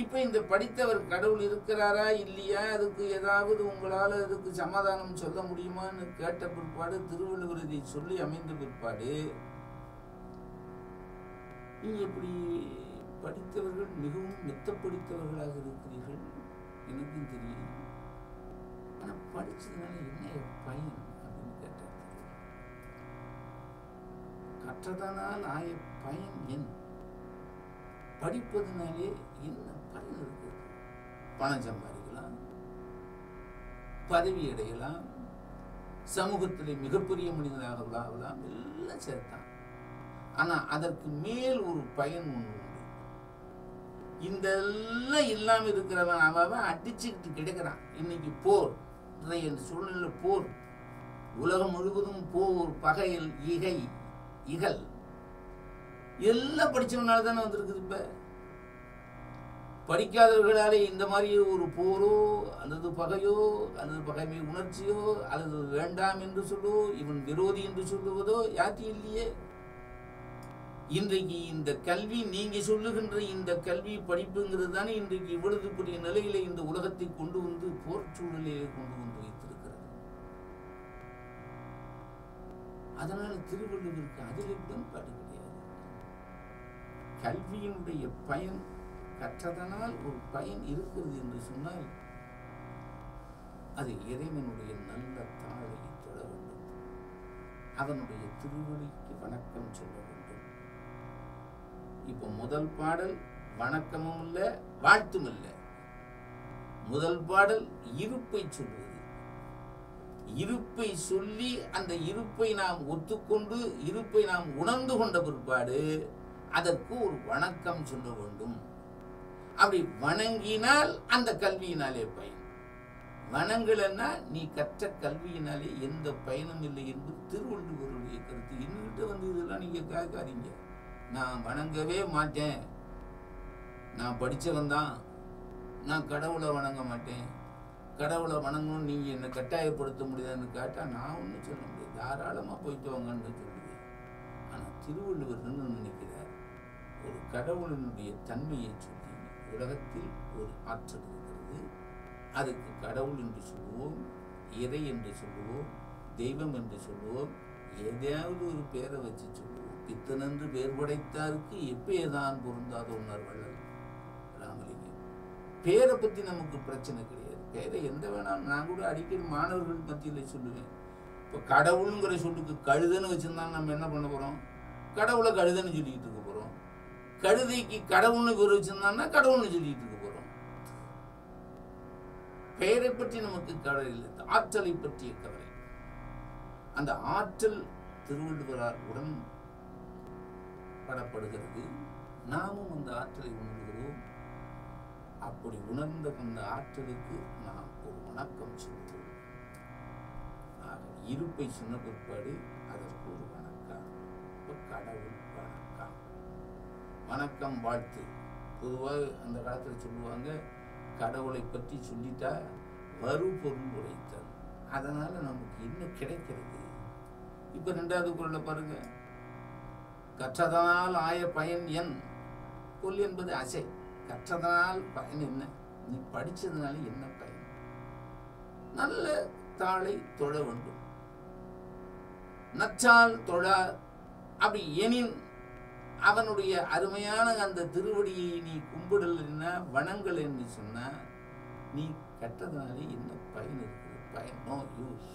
இப்ப இந்த படித்தவர் கடவுள் இருக்கிறாரா இல்லையா அதுக்கு ஏதாவது உங்களால அதுக்கு சமாதானம் சொல்ல முடியுமான்னு கேட்ட பிற்பாடு திருவள்ளுவர் இதை சொல்லி அமைந்த பிற்பாடு நீங்க எப்படி படித்தவர்கள் மிகவும் மெத்த படித்தவர்களாக இருக்கிறீர்கள் எனக்கும் தெரியும் ஆனா படிச்சதுனால என்ன பயன் அப்படின்னு கேட்டார் கற்றதனால் ஆய பயன் என் படிப்பதனாலே என்ன பயன் இருக்குது பணம் சம்பாதிக்கலாம் பதவி அடையலாம் சமூகத்திலே மிகப்பெரிய மனிதனாக ஆகலாம் எல்லாம் சேர்த்தான் ஆனா அதற்கு மேல் ஒரு பயன் ஒண்ணு உண்டு இந்த எல்லாம் இல்லாம இருக்கிறவன் அவன் அவன் அடிச்சுக்கிட்டு கிடக்கிறான் இன்னைக்கு போர் இன்றைய சூழ்நிலை போர் உலகம் முழுவதும் போர் பகையில் இகை இகல் எல்லாம் படிச்சவனால தானே வந்திருக்குது இப்ப படிக்காதவர்களாலே இந்த மாதிரி ஒரு போரோ அல்லது பகையோ அல்லது பகைமை உணர்ச்சியோ அல்லது வேண்டாம் என்று சொல்லோ இவன் விரோதி என்று சொல்லுவதோ யாத்தி இல்லையே இன்றைக்கு இந்த கல்வி நீங்க சொல்லுகின்ற இந்த கல்வி படிப்புங்கிறது தானே இன்றைக்கு இவ்வளவு பெரிய நிலையில இந்த உலகத்தை கொண்டு வந்து போர் சூழலிலே கொண்டு வந்து வைத்திருக்கிறது அதனால திருவள்ளுவருக்கு அதில் உடன்பாடு கிடையாது கல்வியினுடைய பயன் கற்றதனால் ஒரு பயன் இருக்கிறது என்று சொன்னால் அது இறைவனுடைய நல்ல தாழை தொட வேண்டும் அவனுடைய திருவடிக்கு வணக்கம் சொல்ல வேண்டும் இப்போ முதல் பாடல் வணக்கமும் இல்லை வாழ்த்தும் இல்லை முதல் பாடல் இருப்பை சொல்வது இருப்பை சொல்லி அந்த இருப்பை நாம் ஒத்துக்கொண்டு இருப்பை நாம் உணர்ந்து கொண்ட பிற்பாடு அதற்கு ஒரு வணக்கம் சொல்ல வேண்டும் அப்படி வணங்கினால் அந்த கல்வியினாலே பயன் வணங்கலன்னா நீ கற்ற கல்வியினாலே எந்த பயனும் இல்லை என்பது திருவள்ளுவருடைய கருத்து என்கிட்ட வந்து இதெல்லாம் நீங்க கேட்காதீங்க நான் வணங்கவே மாட்டேன் நான் படிச்சவன் தான் நான் கடவுளை வணங்க மாட்டேன் கடவுளை வணங்கணும்னு நீங்க என்னை கட்டாயப்படுத்த முடியாதுன்னு கேட்டா நான் ஒன்றும் சொல்ல முடியாது தாராளமா போயிட்டு வாங்கன்னு சொல்லுவேன் ஆனா திருவள்ளுவர் என்ன நினைக்கிறார் ஒரு கடவுளினுடைய தன்மையை சொல்லி உலகத்தில் ஒரு ஆற்றல் இருக்கிறது அதுக்கு கடவுள் என்று சொல்லுவோம் இறை என்று சொல்லுவோம் தெய்வம் என்று சொல்லுவோம் ஏதாவது ஒரு பேரை வச்சு சொல்லுவோம் பித்தனென்று பேர் படைத்தாருக்கு எப்பேதான் பொருந்தாத உணர் வள்ளல் ராமலிங்கம் பேரை பத்தி நமக்கு பிரச்சனை கிடையாது பேரை எந்த வேணாலும் நான் கூட அடிக்கடி மாணவர்கள் மத்தியில சொல்லுவேன் இப்போ கடவுளுங்கிற சொல்லுக்கு கழுதைன்னு வச்சிருந்தாலும் நம்ம என்ன பண்ண போறோம் கடவுளை கழுதைன்னு சொல்லிக்கிட்டு இருக்க போறோம் கழுதைக்கு கடவுள்னு பேர் வச்சிருந்தான்னா கடவுள்னு சொல்லிட்டு இருக்க போறோம் பெயரை பற்றி நமக்கு கவலை இல்லை ஆற்றலை பற்றிய கவலை அந்த ஆற்றல் திருவள்ளுவரால் உடன் படப்படுகிறது நாமும் அந்த ஆற்றலை உணர்கிறோம் அப்படி உணர்ந்த அந்த ஆற்றலுக்கு நாம் ஒரு வணக்கம் சொல்கிறோம் ஆக இருப்பை சொன்ன பிற்பாடு அதற்கு ஒரு வணக்கம் இப்ப கடவுள் வணக்கம் வணக்கம் வாழ்த்து பொதுவாக அந்த காலத்தில் சொல்லுவாங்க கடவுளை பற்றி சொல்லிட்டா வரு பொருள் உரைத்தல் அதனால நமக்கு என்ன கிடைக்கிறது இப்ப ரெண்டாவது குரலை பாருங்க கற்றதனால் ஆய பயன் என் கொல் என்பது அசை கற்றதனால் பயன் என்ன நீ படிச்சதுனால என்ன பயன் நல்ல தாளை தொழ வேண்டும் நச்சால் தொழா அப்படி எனின் அவனுடைய அருமையான அந்த திருவடியை நீ கும்பிடலைன்னா வணங்கல் என்று சொன்னா நீ கற்றதுனாலே என்ன பயன் இருக்குது பயன் நோ யூஸ்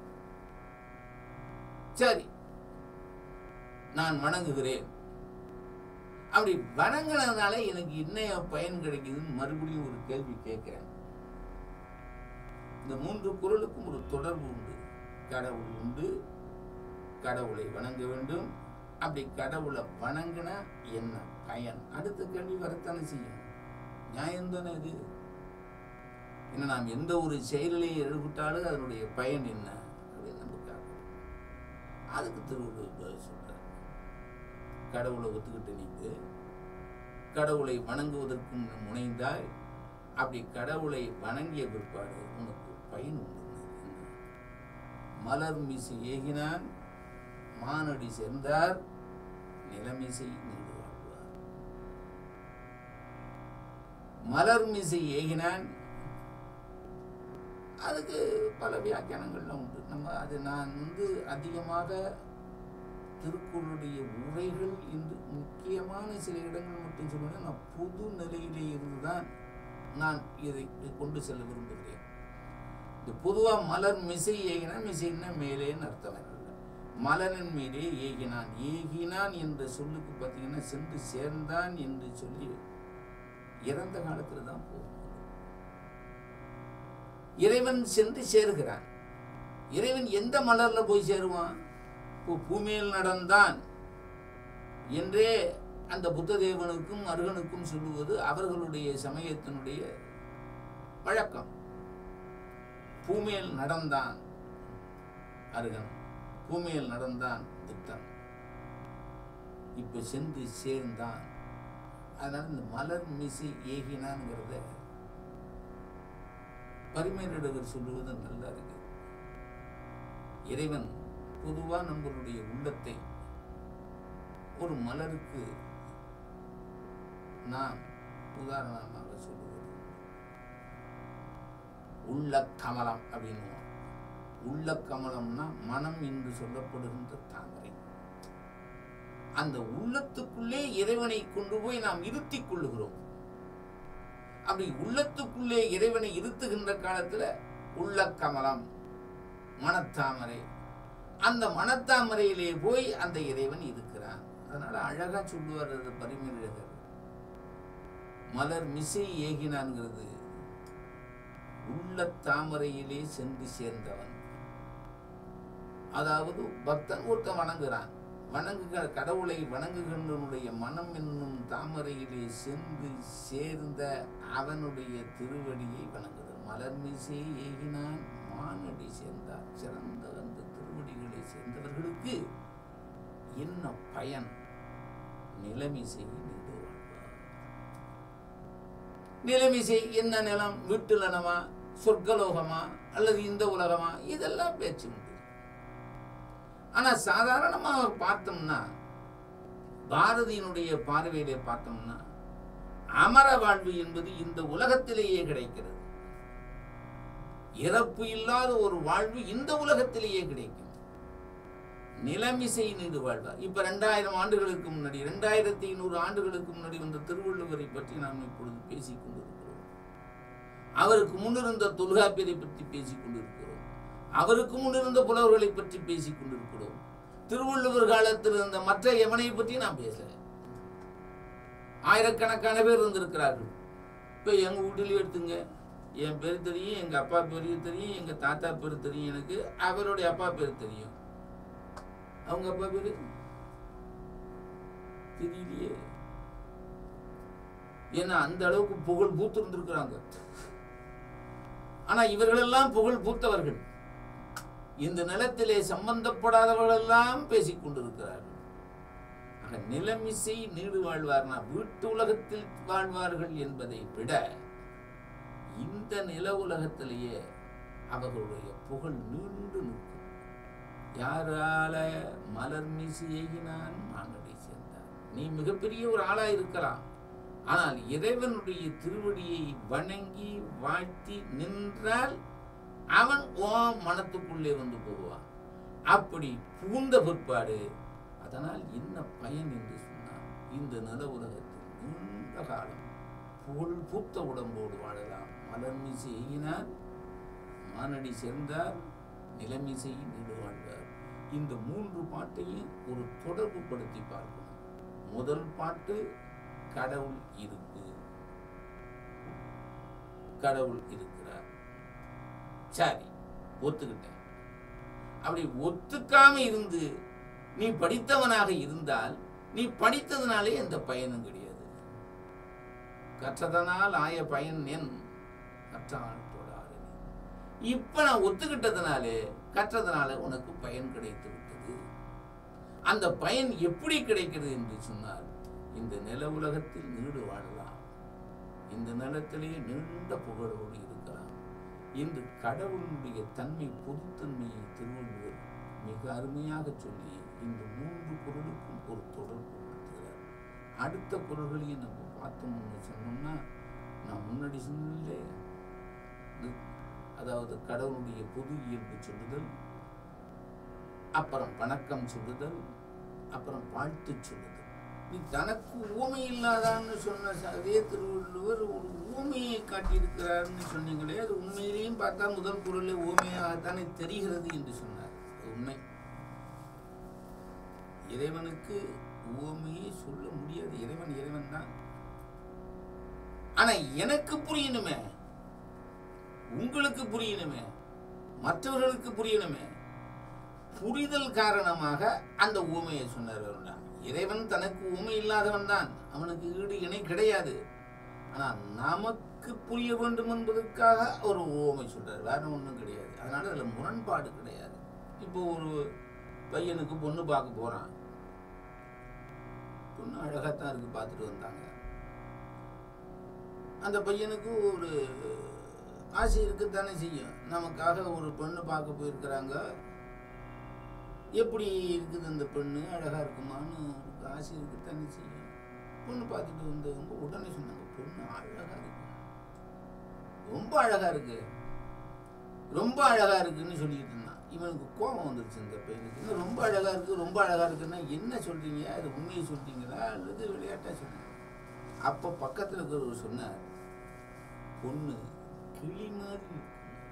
சரி நான் வணங்குகிறேன் அப்படி வணங்கினதுனால எனக்கு என்ன பயன் கிடைக்குதுன்னு மறுபடியும் ஒரு கேள்வி கேட்கிறேன் இந்த மூன்று குரலுக்கும் ஒரு தொடர்பு உண்டு கடவுள் உண்டு கடவுளை வணங்க வேண்டும் அப்படி கடவுளை வணங்கினா என்ன பயன் அடுத்த கேள்வி வரத்தானே செய்யும் நியாயம் தானே இது ஏன்னா நாம் எந்த ஒரு செயலிலே ஈடுபட்டாலும் அதனுடைய பயன் என்ன அப்படின்னு நம்ம கேட்கணும் அதுக்கு திருவள்ளுவர் பதில் சொல்றார் கடவுளை ஒத்துக்கிட்டு நீங்க கடவுளை வணங்குவதற்கு முனைந்தால் அப்படி கடவுளை வணங்கிய பிற்பாடு உனக்கு பயன் உண்டு என்ன? மலர் மீசை ஏகினான் மானடி சேர்ந்தார் நிலமிசை நீடு வாழ்வார் மலர் மிசை ஏகினான் அதுக்கு பல வியாக்கியானங்கள்லாம் உண்டு நம்ம அது நான் வந்து அதிகமாக திருக்குறளுடைய உரைகள் என்று முக்கியமான சில இடங்கள் மட்டும் சொல்லுவேன் நான் புது நிலையிலே இருந்துதான் நான் இதை கொண்டு செல்ல விரும்புகிறேன் இந்த பொதுவாக மலர் மிசை ஏகினான் மிசைன்னா மேலேன்னு அர்த்தம் இல்லை மலரின் மீதே ஏகினான் ஏகினான் என்ற சொல்லுக்கு பார்த்தீங்கன்னா சென்று சேர்ந்தான் என்று சொல்லி இறந்த காலத்தில் தான் போகும் இறைவன் சென்று சேருகிறான் இறைவன் எந்த மலர்ல போய் சேருவான் இப்போ பூமியில் நடந்தான் என்றே அந்த புத்ததேவனுக்கும் அருகனுக்கும் சொல்லுவது அவர்களுடைய சமயத்தினுடைய வழக்கம் பூமியில் நடந்தான் அருகன் பூமியில் நடந்தான் புத்தன் இப்ப சென்று சேர்ந்தான் அதனால இந்த மலர் மிசி ஏகினான்ங்கிறத பரிமையிடவர் சொல்லுவது நல்லா இருக்கு இறைவன் பொதுவா நம்மளுடைய உள்ளத்தை ஒரு மலருக்கு நாம் உதாரணமாக சொல்லுவது உள்ள கமலம் அப்படின்னு உள்ள கமலம்னா மனம் என்று சொல்லப்படுகின்ற தாமரை அந்த உள்ளத்துக்குள்ளே இறைவனை கொண்டு போய் நாம் இருத்திக் கொள்ளுகிறோம் அப்படி உள்ளத்துக்குள்ளே இறைவனை இருத்துகின்ற காலத்துல உள்ள கமலம் மனத்தாமரை அந்த மனத்தாமரையிலே போய் அந்த இறைவன் இருக்கிறான் அதனால அழகா சொல்லுவார் அது பரிமேலழகர் மலர் மிசை ஏகினான்ங்கிறது உள்ள தாமரையிலே சென்று சேர்ந்தவன் அதாவது பக்தன் ஒருத்தன் வணங்குறான் வணங்குகிற கடவுளை வணங்குகின்றவனுடைய மனம் என்னும் தாமரையிலே சென்று சேர்ந்த அவனுடைய திருவடியை வணங்குதல் மலர்மிசை ஏகினான் மானடி சேர்ந்தார் சிறந்த அந்த திருவடிகளை சேர்ந்தவர்களுக்கு என்ன பயன் நிலைமிசை நின்று வாழ்வார் நிலைமிசை என்ன நிலம் வீட்டு நலமா சொர்க்கலோகமா அல்லது இந்த உலகமா இதெல்லாம் பேச்சு உண்டு ஆனா சாதாரணமாக பார்த்தோம்னா பாரதியினுடைய பார்வையிலே பார்த்தோம்னா அமர வாழ்வு என்பது இந்த உலகத்திலேயே கிடைக்கிறது இறப்பு இல்லாத ஒரு வாழ்வு இந்த உலகத்திலேயே கிடைக்கும் நிலமிசை நீடு வாழ்வார் இப்ப ரெண்டாயிரம் ஆண்டுகளுக்கு முன்னாடி ரெண்டாயிரத்தி ஐநூறு ஆண்டுகளுக்கு முன்னாடி வந்த திருவள்ளுவரை பற்றி நாம் இப்பொழுது பேசிக் கொண்டிருக்கிறோம் அவருக்கு முன்னிருந்த தொல்காப்பியரை பற்றி பேசிக் கொண்டிருக்கிறோம் அவருக்கு முன்னிருந்த புலவர்களை பற்றி பேசிக் கொண்டிருக்கிறோம் திருவள்ளுவர் காலத்தில் இருந்த மற்ற எவனை பற்றி நான் பேசல ஆயிரக்கணக்கான பேர் இருந்திருக்கிறார்கள் இப்போ எங்கள் வீட்டிலையும் எடுத்துங்க என் பேர் தெரியும் எங்கள் அப்பா பேர் தெரியும் எங்கள் தாத்தா பேர் தெரியும் எனக்கு அவருடைய அப்பா பேர் தெரியும் அவங்க அப்பா பேர் தெரியலையே ஏன்னா அந்த அளவுக்கு புகழ் பூத்து இருந்திருக்கிறாங்க ஆனா இவர்களெல்லாம் புகழ் பூத்தவர்கள் இந்த நிலத்திலே சம்பந்தப்படாதவர்களெல்லாம் பேசிக் கொண்டிருக்கிறார்கள் ஆக நிலமிசை நீடு வாழ்வார்னா வீட்டு உலகத்தில் வாழ்வார்கள் என்பதை விட இந்த நில உலகத்திலேயே அவர்களுடைய புகழ் நீண்டு நிற்கும் யாரால மலர் மீசி ஏகினான் மாங்கடை சேர்ந்தார் நீ மிகப்பெரிய ஒரு ஆளா இருக்கலாம் ஆனால் இறைவனுடைய திருவடியை வணங்கி வாழ்த்தி நின்றால் அவன் ஓ மனத்துக்குள்ளே வந்து போவான் அப்படி புகுந்த பிற்பாடு அதனால் என்ன பயன் என்று சொன்னான் இந்த நில உலகத்தில் நீண்ட காலம் புகழ் பூத்த உடம்போடு வாழலாம் மலர்மிசை எய்யினார் மானடி சேர்ந்தார் நிலமிசை நீடு வாழ்வார் இந்த மூன்று பாட்டையும் ஒரு தொடர்பு படுத்தி பார்க்கணும் முதல் பாட்டு கடவுள் இருக்கு கடவுள் இருக்கிறார் சரி ஒத்துக்கிட்டேன் அப்படி ஒத்துக்காம இருந்து நீ படித்தவனாக இருந்தால் நீ படித்ததுனாலே எந்த பயனும் கிடையாது கற்றதனால் ஆய பயன் என் கற்றால் தொடாது இப்ப நான் ஒத்துக்கிட்டதுனாலே கற்றதுனால உனக்கு பயன் கிடைத்து விட்டது அந்த பயன் எப்படி கிடைக்கிறது என்று சொன்னால் இந்த நில உலகத்தில் நீடு வாழலாம் இந்த நிலத்திலே நீண்ட புகழோடு இருக்கலாம் இன்று கடவுளுடைய தன்மை பொதுத்தன்மையை திருவள்ளுவர் மிக அருமையாக சொல்லி இந்த மூன்று குரலுக்கும் ஒரு தொடர்பு படுத்துகிறார் அடுத்த குரல்களையும் நம்ம பார்த்தோம்னு சொன்னோம்னா நாம் முன்னாடி சொன்னே அதாவது கடவுளுடைய பொது இயல்பு சொல்லுதல் அப்புறம் வணக்கம் சொல்லுதல் அப்புறம் வாழ்த்து சொல்லுதல் நீ தனக்கு ஊமை இல்லாதான்னு சொன்ன ச- அதே திருவள்ளுவர் ஒரு ஊமையை காட்டியிருக்கிறார்னு சொன்னீங்களே அது உண்மையிலேயும் பார்த்தா முதல் குரலே ஊமையாகத்தானே தெரிகிறது என்று சொன்னார் அது உண்மை இறைவனுக்கு ஊமையை சொல்ல முடியாது இறைவன் இறைவன் தான் ஆனா எனக்கு புரியணுமே உங்களுக்கு புரியணுமே மற்றவர்களுக்கு புரியணுமே புரிதல் காரணமாக அந்த ஊமையை சொன்னார் அவர்தான். இறைவன் தனக்கு ஊமை இல்லாதவன் தான் அவனுக்கு ஈடு இணை கிடையாது ஆனா நமக்கு புரிய வேண்டும் என்பதற்காக ஒரு ஊமை சொல்றார் வேற ஒன்றும் கிடையாது அதனால அதுல முரண்பாடு கிடையாது இப்போ ஒரு பையனுக்கு பொண்ணு பார்க்க போறான் பொண்ணு அழகாத்தான் இருக்கு பார்த்துட்டு வந்தாங்க அந்த பையனுக்கு ஒரு ஆசை இருக்குத்தானே செய்யும் நமக்காக ஒரு பெண்ணு பார்க்க போயிருக்கிறாங்க எப்படி இருக்குது அந்த பெண்ணு அழகா இருக்குமான்னு ஒரு ஆசை இருக்குத்தானே செய்யும் பொண்ணு பார்த்துட்டு வந்தவங்க உடனே சொன்னாங்க பொண்ணு அழகா இருக்கு ரொம்ப அழகா இருக்கு ரொம்ப அழகா இருக்குன்னு சொல்லிட்டு இருந்தான் இவனுக்கு கோபம் வந்துருச்சு இந்த பையனுக்கு இன்னும் ரொம்ப அழகா இருக்கு ரொம்ப அழகா இருக்குன்னா என்ன சொல்றீங்க அது உண்மையை சொல்றீங்களா அல்லது விளையாட்டா சொல்றீங்க அப்ப பக்கத்துல இருக்கிறவர் சொன்னார் பொண்ணு கிளி மாதிரி இருக்கு."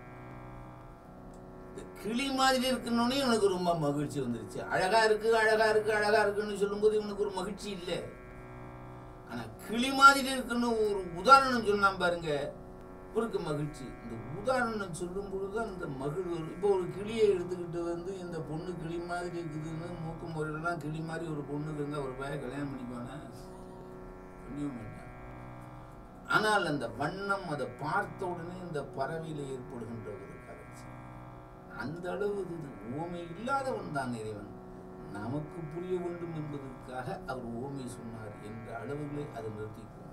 இந்த கிளி மாதிரி இருக்கணும்னே இவனுக்கு ரொம்ப மகிழ்ச்சி வந்துருச்சு அழகா இருக்கு அழகா இருக்கு அழகா இருக்குன்னு சொல்லும்போது இவனுக்கு ஒரு மகிழ்ச்சி இல்லை ஆனா கிளி மாதிரி இருக்குன்னு ஒரு உதாரணம் சொன்னான் பாருங்க இவருக்கு மகிழ்ச்சி இந்த உதாரணம் சொல்லும் பொழுதுதான் இந்த மகிழ் வரும் இப்போ ஒரு கிளியை எடுத்துக்கிட்டு வந்து இந்த பொண்ணு கிளி மாதிரி இருக்குதுன்னு மூக்கு முறையிலலாம் கிளி மாதிரி ஒரு பொண்ணு இருந்தால் ஒரு பையன் கல்யாணம் பண்ணிக்குவானே பண்ணிக்க மாட்டான் ஆனால் அந்த வண்ணம் அதை பார்த்த உடனே இந்த பறவையில் ஏற்படுகின்ற ஒரு கவர்ச்சி அந்த அளவு இது ஓமை இல்லாதவன் தான் இறைவன் நமக்கு புரிய வேண்டும் என்பதற்காக அவர் ஓமை சொன்னார் என்ற அளவுகளை அதை நிறுத்திக்குவோம்